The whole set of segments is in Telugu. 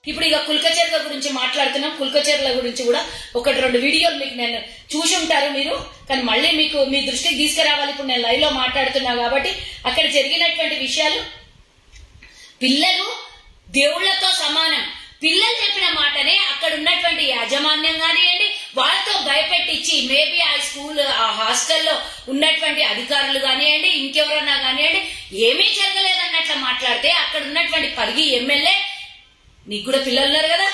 ఇప్పుడు ఇక కుల్కచెర్ల గురించి మాట్లాడుతున్నాం కుల్కచెర్ల గురించి కూడా ఒకటి రెండు వీడియోలు మీకు నేను చూసి ఉంటారు మీరు కానీ మళ్ళీ మీకు మీ దృష్టికి తీసుకురావాలి ఇప్పుడు నేను లైవ్ లో మాట్లాడుతున్నా కాబట్టి అక్కడ జరిగినటువంటి విషయాలు పిల్లలు దేవుళ్లతో సమానం పిల్లలు చెప్పిన మాటనే అక్కడ ఉన్నటువంటి యాజమాన్యం కానివ్వండి వాళ్ళతో భయపెట్టించి మేబీ ఆ స్కూల్ ఆ హాస్టల్లో ఉన్నటువంటి అధికారులు కానివ్వండి ఇంకెవరన్నా కానివ్వండి ఏమీ జరగలేదన్నట్లు మాట్లాడితే అక్కడ ఉన్నటువంటి పరిగి ఎమ్మెల్యే నీకు కూడా పిల్లలు ఉన్నారు కదా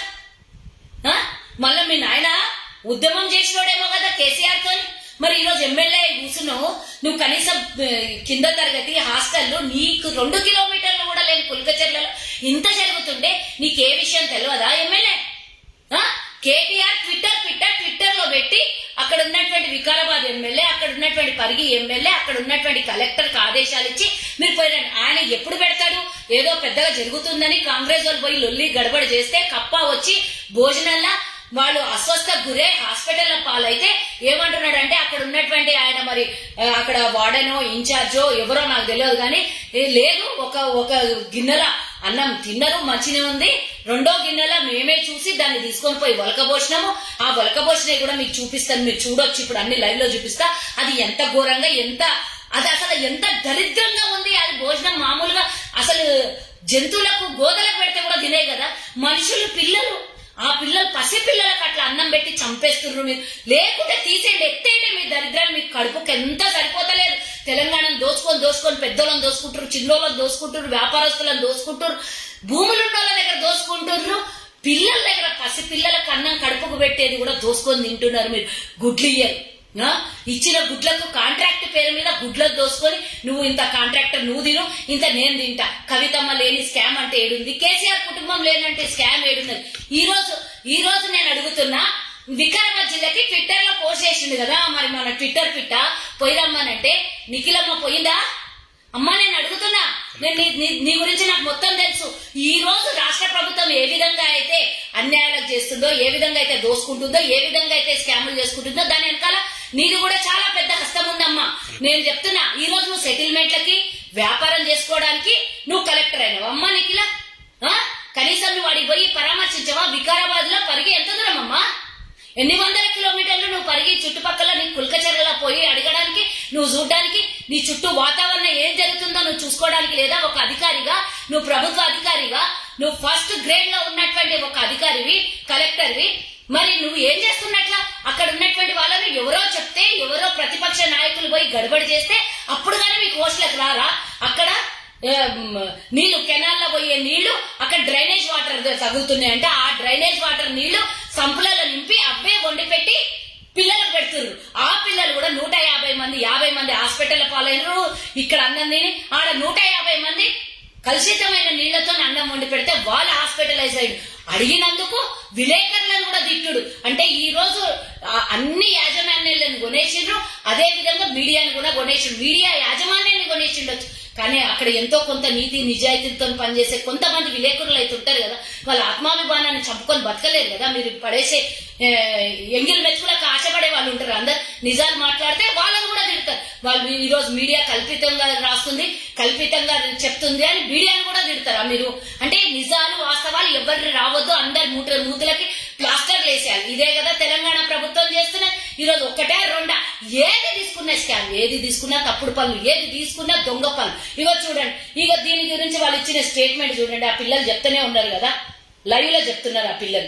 ఆ? మళ్ళా మీ నాయన ఉద్యమం చేసినోడేమో కదా కేసీఆర్ తో మరి ఈరోజు ఎమ్మెల్యే కూర్చున్నావు నువ్వు కనీసం ఆ, కింద తరగతి హాస్టల్లో నీకు రెండు కిలోమీటర్లు కూడా లేని పులికచెర్లలో ఇంత జరుగుతుంటే నీకే విషయం తెలియదా ఎమ్మెల్యే ఆ? కేటీఆర్ ట్విట్టర్ ట్విట్టర్ ట్విట్టర్ లో పెట్టి అక్కడ ఉన్నటువంటి వికారాబాద్ ఎమ్మెల్యే అక్కడ ఉన్నటువంటి పరిగి ఎమ్మెల్యే అక్కడ ఉన్నటువంటి కలెక్టర్ కి ఆదేశాలు ఇచ్చి మీరు పోయినండి ఆయన ఎప్పుడు పెడతాడు ఏదో పెద్దగా జరుగుతుందని కాంగ్రెస్ వాళ్ళు పోయి లొల్లి గడబడి చేస్తే కప్ప వచ్చి భోజనంలా వాళ్ళు అస్వస్థ గురే హాస్పిటల్ పాలైతే ఏమంటున్నాడంటే అక్కడ ఉన్నటువంటి ఆయన మరి ఆ, అక్కడ వార్డెనో ఇన్ఛార్జో ఎవరో నాకు తెలియదు కానీ ఏ, లేదు ఒక ఒక గిన్నెల అన్నం తిన్నరు మంచిగా ఉంది రెండో గిన్నెల మేమే చూసి దాన్ని తీసుకొని పోయి వలకబోసినాము ఆ వలకబోసినవి కూడా మీకు చూపిస్తాను మీరు చూడొచ్చు ఇప్పుడు అన్ని లైవ్ లో చూపిస్తా అది ఎంత ఘోరంగా ఎంత అది అసలు ఎంత దరిద్రంగా ఉంది అది భోజనం మామూలుగా అసలు జంతువులకు గోదలకు పెడితే కూడా తినే కదా మనుషులు పిల్లలు ఆ పిల్లలు పసి పిల్లలకు అట్లా అన్నం పెట్టి చంపేస్తున్నారు మీరు లేకుంటే తీసేయండి ఎత్తేయండి మీ దరిద్రాలు మీకు కడుపుకి ఎంత సరిపోతలేదు తెలంగాణను దోచుకొని దోచుకొని పెద్దోళ్ళని దోసుకుంటారు చిన్నోళ్ళని దోసుకుంటారు వ్యాపారస్తులను దోసుకుంటారు భూములు ఉన్న వాళ్ళ దగ్గర దోసుకుంటున్నారు పిల్లల దగ్గర పసి పిల్లలకు అన్నం కడుపుకు పెట్టేది కూడా దోసుకొని తింటున్నారు మీరు గుడ్లు ఇయ్యరు ఆ? ఇచ్చిన గుడ్లకు కాంట్రాక్ట్ పేరు మీద గుడ్లకు దోసుకొని నువ్వు ఇంత కాంట్రాక్టర్ నువ్వు తిను ఇంత నేను తింటా కవితమ్మ లేని స్కామ్ అంటే ఏడుంది కేసీఆర్ కుటుంబం లేనంటే స్కామ్ ఏడున్నది ఈ రోజు ఈ రోజు నేను అడుగుతున్నా వికారాబాద్ జిల్లాకి ట్విట్టర్ లో పోస్ట్ చేసింది కదా మరి మన ట్విట్టర్ పిట్ట పోయిరమ్మనంటే నిఖిలమ్మ పోయిందా అమ్మా నేను అడుగుతున్నా నేను నీ- నీ- నీ గురించి నాకు మొత్తం తెలుసు ఈ రోజు రాష్ట్ర ప్రభుత్వం ఏ విధంగా అయితే అన్యాయాలకు చేస్తుందో ఏ విధంగా అయితే దోసుకుంటుందో ఏ విధంగా అయితే స్కాములు చేసుకుంటుందో దాని వెనకాల నీది కూడా చాలా పెద్ద హస్తం ఉందమ్మా నేను చెప్తున్నా ఈ రోజు నువ్వు సెటిల్మెంట్లకి వ్యాపారం చేసుకోవడానికి నువ్వు కలెక్టర్ అయినావు అమ్మా నిఖిల ఆ? కనీసం నువ్వు అడిగి పోయి పరామర్శించవా వికారాబాద్ లో పరిగి ఎంత దూరం అమ్మా ఎన్ని వందల కిలోమీటర్లు నువ్వు పరిగి చుట్టుపక్కల నీ కుల్కచర్ల పోయి అడగడానికి నువ్వు చూడడానికి నీ చుట్టూ వాతావరణం ఏం జరుగుతుందో నువ్వు చూసుకోవడానికి లేదా ఒక అధికారిగా నువ్వు ప్రభుత్వ అధికారిగా నువ్వు ఫస్ట్ గ్రేడ్ లో ఉన్నటువంటి ఒక అధికారివి కలెక్టర్వి మరి నువ్వు ఏం చేస్తున్నట్లా అక్కడ ఉన్నటువంటి వాళ్ళని ఎవరో చెప్తే ఎవరో ప్రతిపక్ష నాయకులు పోయి గడబడి చేస్తే అప్పుడు కానీ మీకు హోస్టల్కి రారా అక్కడ ఏం, నీళ్లు కెనాల్లో పోయే నీళ్లు అక్కడ డ్రైనేజ్ వాటర్ తగులుతున్నాయి అంటే ఆ డ్రైనేజ్ వాటర్ నీళ్లు సంపులలో నింపి అవే వండి పెట్టి పిల్లలకు పెడుతున్నారు ఆ పిల్లలు కూడా నూట యాభై మంది యాభై మంది హాస్పిటల్ పాలైనరు ఇక్కడ అన్నం తిని ఆడ నూట యాభై మంది కలుషితమైన నీళ్లతో అన్నం వండి పెడితే వాళ్ళు హాస్పిటలైజ్ అయ్యి అడిగినందుకు విలేకరులను కూడా తిట్టుడు అంటే ఈ రోజు ఆ అన్ని యాజమాన్యాలను కొనేసిండ్రు అదే విధంగా మీడియాను కూడా కొనేసిండ్రు మీడియా యాజమాన్యాన్ని కొనేసిండొచ్చు కానీ అక్కడ ఎంతో కొంత నీతి నిజాయితీతో పనిచేసే కొంతమంది విలేకరులు అయితే ఉంటారు కదా వాళ్ళ ఆత్మాభిమానాన్ని చంపుకొని బతకలేరు కదా మీరు పడేసే ఏ, ఎంగిల్ మెచ్చుకులకు ఆశపడే వాళ్ళు ఉంటారు అందరు నిజాలు మాట్లాడితే వాళ్ళని కూడా తిడతారు వాళ్ళు ఈ రోజు మీడియా కల్పితంగా రాస్తుంది కల్పితంగా చెప్తుంది అని మీడియాను కూడా తిడతారా మీరు అంటే నిజాలు వాస్తవాలు ఎవరిని రావద్దు అందరి మూట మూతులకి ప్లాస్టర్లు వేసేయాలి ఇదే కదా తెలంగాణ ప్రభుత్వం చేస్తున్న ఈ రోజు ఒక్కటే రెండా ఏది తీసుకున్నా స్కామ్ ఏది తీసుకున్నా తప్పుడు పనులు ఏది తీసుకున్నా దొంగ పనులు ఇగో చూడండి ఇగో దీని గురించి వాళ్ళు ఇచ్చిన స్టేట్మెంట్ చూడండి ఆ పిల్లలు చెప్తూనే ఉన్నారు కదా లైవ్ లో చెప్తున్నారు ఆ పిల్లలు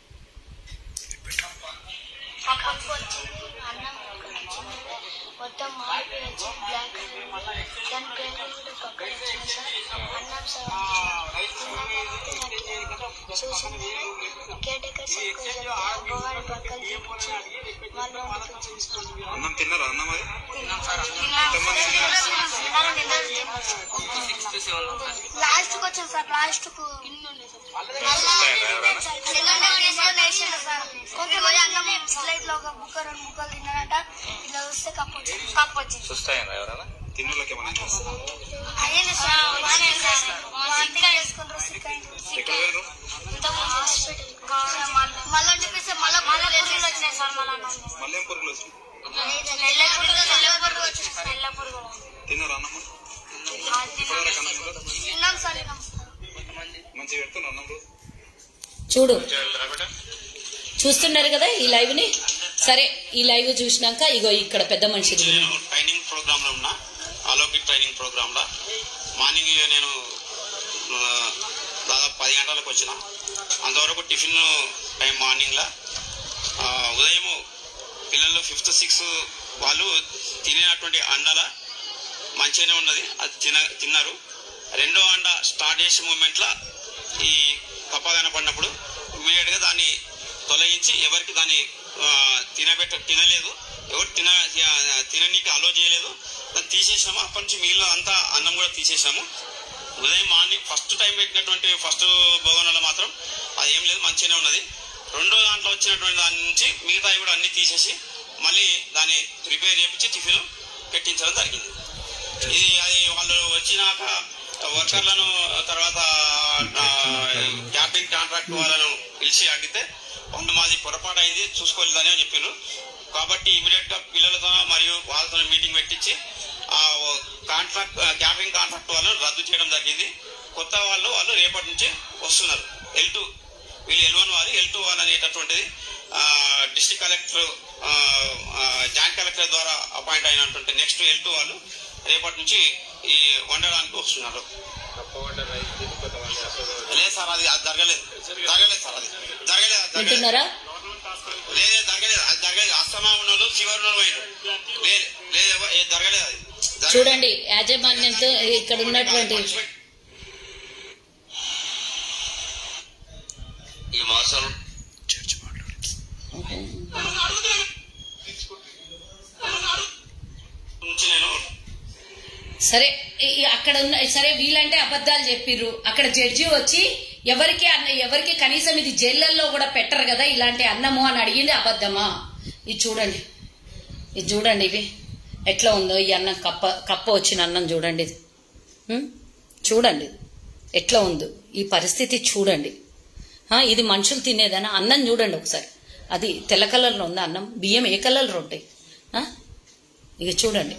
ఆ కప్పు వచ్చింది అన్నం వచ్చింది మొత్తం మార్పు వచ్చి బ్లాక్ కలర్ దాని పేరు కూడా పక్కన వచ్చింది సార్ అన్నం సార్ చూసింది కేటకర్ సార్ కొంచెం అమ్మవారి పక్కన చూపించి వాళ్ళు వండుకొచ్చింది సార్ అన్నం తిన్నారా అన్నం అది లాస్ట్ కు వచ్చింది సార్ లాస్ట్ కు కొంతమంది అన్నం స్లైడ్ లో ఒక ముక్క రెండు ముక్కలు తిన్నారంట ఇలా వస్తే కప్పు వచ్చింది కప్పు వచ్చింది సుస్తాయన ఎవరైనా తిన్నోళ్ళకి ఏమన్నా అయ్యింది సార్ వచ్చింది సార్ వాంతిగా చేసుకుంటారు సిక్ ఎక్కడ పోయినారు మళ్ళీ చూపిస్తే మళ్ళీ మళ్ళీ పురుగులు వచ్చినాయి సార్ మళ్ళీ మళ్ళీ ఏం పురుగులు వచ్చినాయి నల్ల పురుగులు నల్ల పురుగులు వచ్చినాయి సార్ నల్ల పురుగులు తిన్నారా అన్నం ఇప్పటివరకు అన్నం తిన్నారా? తిన్నాం సార్ తిన్నాం మంచిగా పెడుతున్నా అన్నం రోజు చూడు చూస్తున్నారు కదా ఈ లైవ్ ని సరే ఈ లైవ్ చూసినాక ఇగో ఇక్కడ పెద్ద మనిషిది విను. నేను ట్రైనింగ్ ప్రోగ్రామ్ లో ఉన్నా అలౌకిక్ ట్రైనింగ్ ప్రోగ్రామ్ లో మార్నింగ్ నేను ఆ, దాదాపు పది గంటలకు వచ్చిన అంతవరకు టిఫిన్ టైం మార్నింగ్ లా ఆ, ఉదయం పిల్లలు ఫిఫ్త్ సిక్స్త్ వాళ్ళు తినేటువంటి అండల మంచిగానే ఉన్నది అది తిన తిన్నారు రెండో అండ స్టార్ట్ చేసే మూమెంట్ లా ఈ కప్ప కనపడినప్పుడు ఇమీడియట్ గా దాన్ని తొలగించి ఎవరికి దాన్ని ఆ, తినబెట్ట తినలేదు ఎవరు తిన తిననీకి అలో చేయలేదు దాన్ని తీసేసాము అప్పటి నుంచి మిగిలిన అంతా అన్నం కూడా తీసేసాము ఉదయం మార్నింగ్ ఫస్ట్ టైం పెట్టినటువంటి ఫస్ట్ భవనంలో మాత్రం అది ఏం లేదు మంచిగానే ఉన్నది రెండో దాంట్లో వచ్చినటువంటి దాని నుంచి మిగతావి కూడా అన్ని తీసేసి మళ్ళీ దాన్ని రిపేర్ చేయించి టిఫిన్ పెట్టించడం జరిగింది ఇది అది వాళ్ళు వచ్చినాక వర్కర్లను తర్వాత క్యాపింగ్ కాంట్రాక్ట్ వాళ్ళను పిలిచి అడిగితే వాళ్ళు మాది పొరపాటు అయింది చూసుకోలేదని చెప్పారు కాబట్టి ఇమీడియట్ గా పిల్లలతో మరియు వాళ్ళతో మీటింగ్ పెట్టించి ఆ కాంట్రాక్ట్ క్యాపింగ్ కాంట్రాక్ట్ వాళ్ళను రద్దు చేయడం జరిగింది కొత్త వాళ్ళు వాళ్ళు రేపటి నుంచి వస్తున్నారు ఎల్ టూ వీళ్ళు ఎల్ వన్ వారు ఎల్ టూ వాళ్ళు అనేటటువంటిది డిస్ట్రిక్ట్ కలెక్టర్ జాయింట్ కలెక్టర్ ద్వారా అపాయింట్ అయినటువంటి నెక్స్ట్ ఎల్ టూ వాళ్ళు రేపటి నుంచి ఈ వండడానికి వస్తున్నారు లేదు సార్ అది అది జరగలేదు జరగలేదు సార్ అది జరగలేదు అది జరగలేదు వింటున్నారా లేదు జరగలేదు అది జరగలేదు అస్తమా ఉన్నోళ్ళు ఫీవర్ ఉన్న పోయారు లేదు లేదు ఎవ- ఏ జరగలేదు అది జరగలేదు. చూడండి యాజమాన్యంతో ఇక్కడ ఉన్నటువంటి ఈ మాసం నుంచి నేను సరే ఈ- ఈ అక్కడ ఉన్న సరే వీళ్ళంటే అబద్ధాలు చెప్పిర్రు అక్కడ జడ్జి వచ్చి ఎవరికి అన్న ఎవరికి కనీసం ఇది జైళ్ళల్లో కూడా పెట్టరు కదా ఇలాంటి అన్నము అని అడిగింది అబద్ధమా ఇది చూడండి ఇది చూడండి ఇవి ఎట్లా ఉందో ఈ అన్నం కప్ప కప్ప వచ్చిన అన్నం చూడండి ఇది ఉం? చూడండి ఎట్లా ఉందో ఈ పరిస్థితి చూడండి ఆ, ఇది మనుషులు తినేదనా అన్నం చూడండి ఒకసారి అది తెల్ల కలర్లో ఉంది అన్నం బియ్యం ఏ కలర్లో ఉంటాయి ఆ? ఇక చూడండి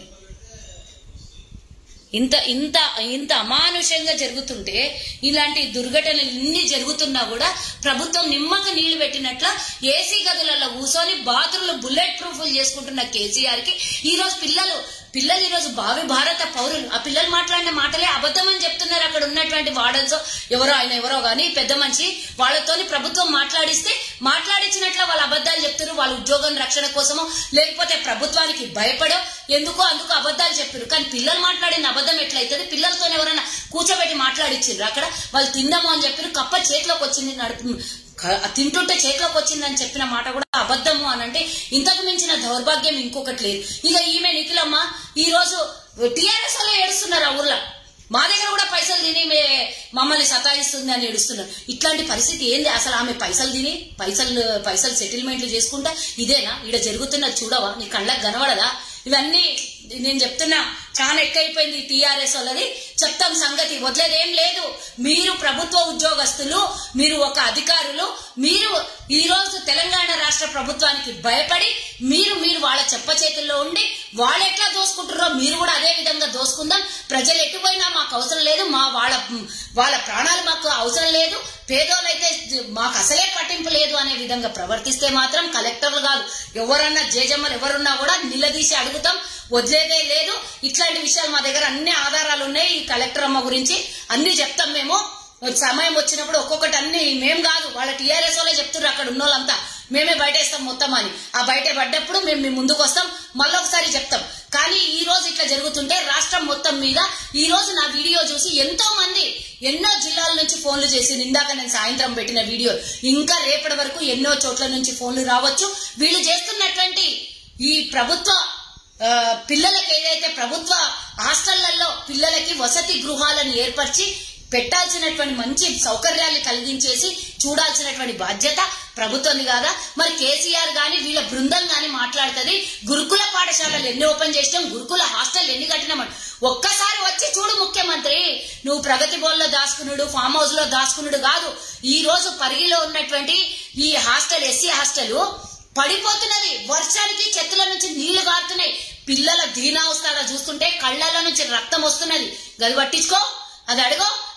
ఇంత ఇంత ఇంత అమానుషంగా జరుగుతుంటే ఇలాంటి దుర్ఘటనలు ఇన్ని జరుగుతున్నా కూడా ప్రభుత్వం నిమ్మక నీళ్లు పెట్టినట్ల ఏసీ గదులలో కూర్చొని బాత్రూంలో బుల్లెట్ ప్రూఫ్లు చేసుకుంటున్న కేసీఆర్ కి ఈ రోజు పిల్లలు పిల్లలు ఈ రోజు భావి భారత పౌరులు ఆ పిల్లలు మాట్లాడిన మాటలే అబద్ధం అని చెప్తున్నారు అక్కడ ఉన్నటువంటి వార్డన్స్ ఎవరో ఆయన ఎవరో గాని పెద్ద మనిషి వాళ్ళతోని ప్రభుత్వం మాట్లాడిస్తే మాట్లాడించినట్లు వాళ్ళు అబద్ధాలు చెప్తారు వాళ్ళ ఉద్యోగం రక్షణ కోసమో లేకపోతే ప్రభుత్వానికి భయపడో ఎందుకో అందుకు అబద్ధాలు చెప్పారు కానీ పిల్లలు మాట్లాడిన అబద్ధం ఎట్లయితుంది పిల్లలతో ఎవరైనా కూర్చోబెట్టి మాట్లాడిచ్చిండ్రు అక్కడ వాళ్ళు తిందాము అని చెప్పారు కప్ప చేతిలోకి వచ్చింది నడుపు క- తింటుంటే చేతిలోకి వచ్చిందని చెప్పిన మాట కూడా అబద్ధము అని అంటే ఇంతకు మించిన దౌర్భాగ్యం ఇంకొకటి లేదు ఇక ఈమె నిఖిలమ్మ ఈ రోజు టీఆర్ఎస్ లో ఏడుస్తున్నారు ఆ ఊర్లో మా దగ్గర కూడా పైసలు తిని మే మమ్మల్ని సతాయిస్తుంది అని ఏడుస్తున్నారు ఇట్లాంటి పరిస్థితి ఏంది అసలు ఆమె పైసలు తిని పైసలు పైసలు సెటిల్మెంట్లు చేసుకుంటా ఇదేనా ఇక్కడ జరుగుతున్నది చూడవా నీ కళ్ళకు కనబడదా ఇవన్నీ నేను చెప్తున్నా చాలా ఎక్కువైపోయింది టీఆర్ఎస్ వాళ్ళది చెప్తాం సంగతి వదిలేదేం లేదు మీరు ప్రభుత్వ ఉద్యోగస్తులు మీరు ఒక అధికారులు మీరు ఈ రోజు తెలంగాణ రాష్ట్ర ప్రభుత్వానికి భయపడి మీరు మీరు వాళ్ళ చెప్ప చేతుల్లో ఉండి వాళ్ళు ఎట్లా దోసుకుంటారో మీరు కూడా అదే విధంగా దోసుకుందాం ప్రజలు ఎటుపోయినా మాకు అవసరం లేదు మా వాళ్ళ వాళ్ళ ప్రాణాలు మాకు అవసరం లేదు పేదోళ్ళైతే మాకు అసలే పట్టింపు లేదు అనే విధంగా ప్రవర్తిస్తే మాత్రం కలెక్టర్లు కాదు ఎవరన్నా జేజమ్మలు ఎవరున్నా కూడా నిలదీసి అడుగుతాం వదిలేదే లేదు ఇట్లాంటి విషయాలు మా దగ్గర అన్ని ఆధారాలు ఉన్నాయి ఈ కలెక్టర్ అమ్మ గురించి అన్ని చెప్తాం మేము సమయం వచ్చినప్పుడు ఒక్కొక్కటి అన్ని మేం కాదు వాళ్ళ టీఆర్ఎస్ వాళ్ళే చెప్తున్నారు అక్కడ ఉన్న వాళ్ళంతా మేమే బయట వేస్తాం మొత్తం అని ఆ బయట పడ్డప్పుడు మేము మీ ముందుకు వస్తాం మళ్ళొకసారి చెప్తాం కానీ ఈ రోజు ఇట్లా జరుగుతుంటే రాష్ట్రం మొత్తం మీద ఈ రోజు నా వీడియో చూసి ఎంతో మంది ఎన్నో జిల్లాల నుంచి ఫోన్లు చేసి ఇందాక నేను సాయంత్రం పెట్టిన వీడియో ఇంకా రేపటి వరకు ఎన్నో చోట్ల నుంచి ఫోన్లు రావచ్చు వీళ్ళు చేస్తున్నటువంటి ఈ ప్రభుత్వ ఆ, పిల్లలకి ఏదైతే ప్రభుత్వ హాస్టళ్లలో పిల్లలకి వసతి గృహాలను ఏర్పరిచి పెట్టాల్సినటువంటి మంచి సౌకర్యాలు కలిగించేసి చూడాల్సినటువంటి బాధ్యత ప్రభుత్వంది కాదా మరి కేసీఆర్ గాని వీళ్ళ బృందం గాని మాట్లాడుతుంది గురుకుల పాఠశాలలు ఎన్ని ఓపెన్ చేసినాం గురుకుల హాస్టల్ ఎన్ని కట్టినామని ఒక్కసారి వచ్చి చూడు ముఖ్యమంత్రి నువ్వు ప్రగతి బోల్లో దాచుకున్నాడు ఫామ్ హౌస్ లో దాచుకున్నాడు కాదు ఈ రోజు పరిగిలో ఉన్నటువంటి ఈ హాస్టల్ ఎస్సీ హాస్టల్ పడిపోతున్నది వర్షానికి చెత్తల నుంచి నీళ్లు గారుతున్నాయి పిల్లల దీనావస్థ చూస్తుంటే కళ్ళల నుంచి రక్తం వస్తున్నది గది పట్టించుకో అది అడుగో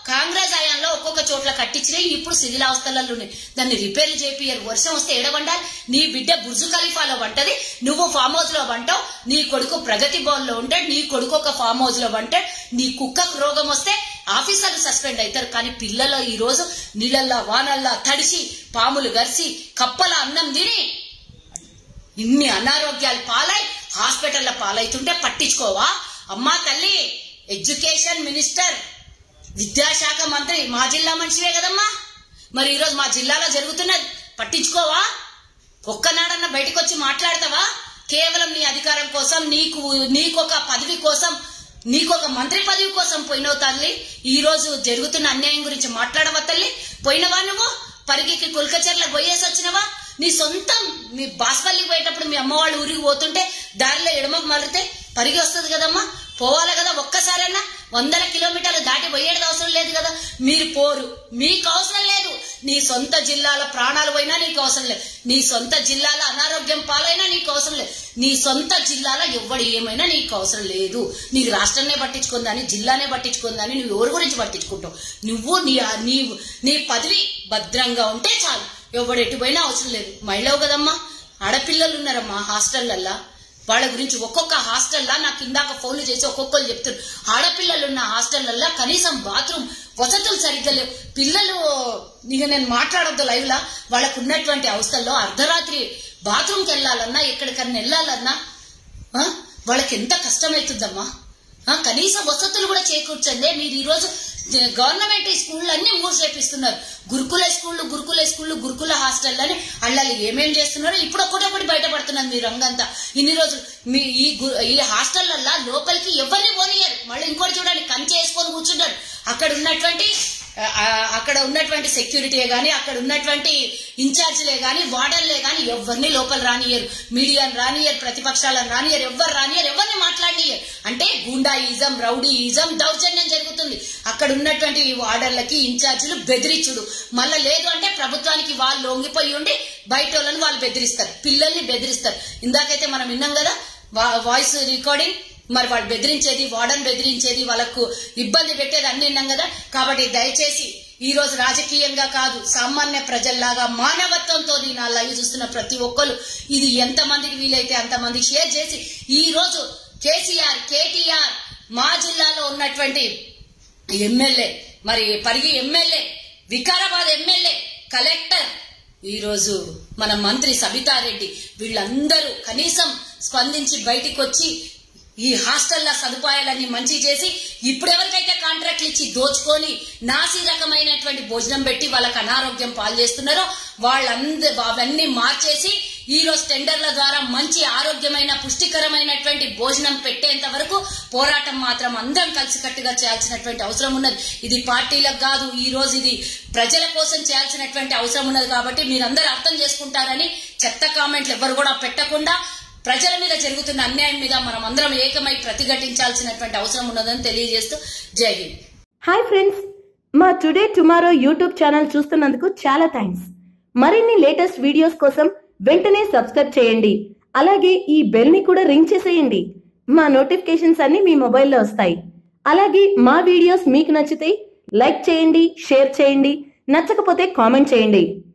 కాంగ్రెస్ హయాంలో ఒక్కొక్క చోట్ల కట్టించినాయి ఇప్పుడు శిథిలావస్థలలో ఉన్నాయి దాన్ని రిపేర్లు చేపియ్యారు వర్షం వస్తే ఎడవండాలి నీ బిడ్డ బుర్జు ఖలీఫాలో వంటది నువ్వు ఫామ్ హౌస్ లో వంటావు నీ కొడుకు ప్రగతి భవన్ లో ఉంటాడు నీ కొడుకు ఒక ఫామ్ హౌస్ లో వంటాడు నీ కుక్కకు రోగం వస్తే ఆఫీసర్లు సస్పెండ్ అవుతారు కానీ పిల్లలు ఈ రోజు నీళ్ళల్లా వానల్లా తడిసి పాములు గరిసి కప్పల అన్నం తిని ఇన్ని అనారోగ్యాలు పాలై హాస్పిటల్ల పాలైతుంటే పట్టించుకోవా అమ్మా తల్లి ఎడ్యుకేషన్ మినిస్టర్ విద్యాశాఖ మంత్రి మా జిల్లా మనిషివే కదమ్మా మరి ఈరోజు మా జిల్లాలో జరుగుతున్నది పట్టించుకోవా ఒక్కనాడన్నా బయటకు వచ్చి మాట్లాడతావా కేవలం నీ అధికారం కోసం నీకు నీకొక పదవి కోసం నీకొక మంత్రి పదవి కోసం పోయినవు తల్లి ఈ రోజు జరుగుతున్న అన్యాయం గురించి మాట్లాడవా తల్లి పోయినవా నువ్వు పరిగికి కుల్కచర్ల పోయేసి వచ్చినవా నీ సొంతం మీ బాస్పల్లికి పోయేటప్పుడు మీ అమ్మ వాళ్ళు ఊరికి పోతుంటే దారిలో ఎడమకు మలితే పరిగి వస్తుంది కదమ్మా పోవాలి కదా ఒక్కసారైనా వందల కిలోమీటర్లు దాటి పోయేది అవసరం లేదు కదా మీరు పోరు మీకు అవసరం లేదు నీ సొంత జిల్లాల ప్రాణాలు పోయినా నీకు అవసరం లేదు నీ సొంత జిల్లాల అనారోగ్యం పాలైనా నీకు అవసరం లేదు నీ సొంత జిల్లాల ఎవ్వడు ఏమైనా నీకు అవసరం లేదు నీకు రాష్ట్రాన్నే పట్టించుకుందని జిల్లానే పట్టించుకుందని నువ్వు ఎవరి గురించి పట్టించుకుంటావు నువ్వు నీ నీ నీ పదవి భద్రంగా ఉంటే చాలు ఎవడు ఎటు పోయినా అవసరం లేదు మహిళవు కదమ్మా ఆడపిల్లలు ఉన్నారమ్మా హాస్టల్లల్లా వాళ్ళ గురించి ఒక్కొక్క హాస్టల్లా నాకు ఇందాక ఫోన్లు చేసి ఒక్కొక్కరు చెప్తారు ఆడపిల్లలు ఉన్న హాస్టల్లల్లో కనీసం బాత్రూమ్ వసతులు సరిగ్గా లేవు పిల్లలు ఇక నేను మాట్లాడొద్దు లైవ్ లా వాళ్ళకు ఉన్నటువంటి అవస్థల్లో అర్ధరాత్రి బాత్రూమ్కి వెళ్ళాలన్నా ఎక్కడికన్నా వెళ్ళాలన్నా ఆ? వాళ్ళకి ఎంత కష్టమవుతుందమ్మా ఆ, కనీస వసతులు కూడా చేకూర్చండి మీరు ఈ రోజు గవర్నమెంట్ స్కూళ్ళు అన్ని మూసేపిస్తున్నారు గురుకుల స్కూళ్ళు గురుకుల స్కూళ్ళు గురుకుల హాస్టల్లని అళ్ళని ఏమేం చేస్తున్నారో ఇప్పుడు ఒకటొకటి బయటపడుతున్నది మీ రంగంతా ఇన్ని రోజులు మీ ఈ గు- ఈ హాస్టల్లల్లా లోపలికి ఎవరిని పోనీయరు మళ్ళీ ఇంకోటి చూడండి కంచె వేసుకొని కూర్చుంటారు అక్కడ ఉన్నటువంటి ఆ, ఆ, అక్కడ ఉన్నటువంటి సెక్యూరిటీయే గాని అక్కడ ఉన్నటువంటి ఇన్ఛార్జ్లే గాని వార్డర్లే గాని ఎవరిని లోపల రానియరు మీడియాని రానియరు ప్రతిపక్షాలను రానియరు ఎవ్వరు రానియరు ఎవరిని మాట్లాడియరు అంటే గుండాయిజం రౌడీయిజం దౌర్జన్యం జరుగుతుంది అక్కడ ఉన్నటువంటి ఈ వార్డర్లకి ఇన్ఛార్జీలు బెదిరించుడు మళ్ళా లేదు అంటే ప్రభుత్వానికి వాళ్ళు లొంగిపోయి ఉండి బయట వాళ్ళని వాళ్ళు బెదిరిస్తారు పిల్లల్ని బెదిరిస్తారు ఇందాకైతే మనం విన్నాం కదా వా- వాయిస్ రికార్డింగ్ మరి వాళ్ళు బెదిరించేది వార్డన్ బెదిరించేది వాళ్ళకు ఇబ్బంది పెట్టేది అన్ని విన్నాం కదా కాబట్టి దయచేసి ఈ రోజు రాజకీయంగా కాదు సామాన్య ప్రజల్లాగా మానవత్వంతో నా లైవ్ చూస్తున్న ప్రతి ఒక్కరు ఇది ఎంత మందికి వీలైతే అంతమంది షేర్ చేసి ఈ రోజు కేసీఆర్ కేటీఆర్ మా జిల్లాలో ఉన్నటువంటి ఎమ్మెల్యే మరి Parigi MLA Vikarabad MLA collector ఈ రోజు మన మంత్రి సబితారెడ్డి వీళ్ళందరూ కనీసం స్పందించి బయటికి వచ్చి ఈ హాస్టల్ల సదుపాయాలన్నీ మంచి చేసి ఇప్పుడు ఎవరికైతే కాంట్రాక్ట్లు ఇచ్చి దోచుకొని నాసి రకమైనటువంటి భోజనం పెట్టి వాళ్ళకి అనారోగ్యం పాలు చేస్తున్నారో వాళ్ళంద అవన్నీ మార్చేసి ఈ రోజు టెండర్ల ద్వారా మంచి ఆరోగ్యమైన పుష్టికరమైనటువంటి భోజనం పెట్టేంత వరకు పోరాటం మాత్రం అందరం కలిసికట్టుగా చేయాల్సినటువంటి అవసరం ఉన్నది ఇది పార్టీలకు కాదు ఈ రోజు ఇది ప్రజల కోసం చేయాల్సినటువంటి అవసరం ఉన్నది కాబట్టి మీరందరూ అర్థం చేసుకుంటారని చెత్త కామెంట్లు ఎవరు కూడా పెట్టకుండా ప్రజల మీద జరుగుతున్న అన్యాయం మీద మనం అందరం ఏకమై ప్రతిఘటించాల్సినటువంటి అవసరం ఉన్నదని తెలియజేస్తూ జై హింద్ హాయ్ ఫ్రెండ్స్ మా టుడే టుమారో యూట్యూబ్ ఛానల్ చూస్తున్నందుకు చాలా థ్యాంక్స్ మరిన్ని లేటెస్ట్ వీడియోస్ కోసం వెంటనే సబ్స్క్రైబ్ చేయండి అలాగే ఈ బెల్ ని కూడా రింగ్ చేసేయండి మా నోటిఫికేషన్స్ అన్ని మీ మొబైల్లో వస్తాయి అలాగే మా వీడియోస్ మీకు నచ్చితే లైక్ చేయండి షేర్ చేయండి నచ్చకపోతే కామెంట్ చేయండి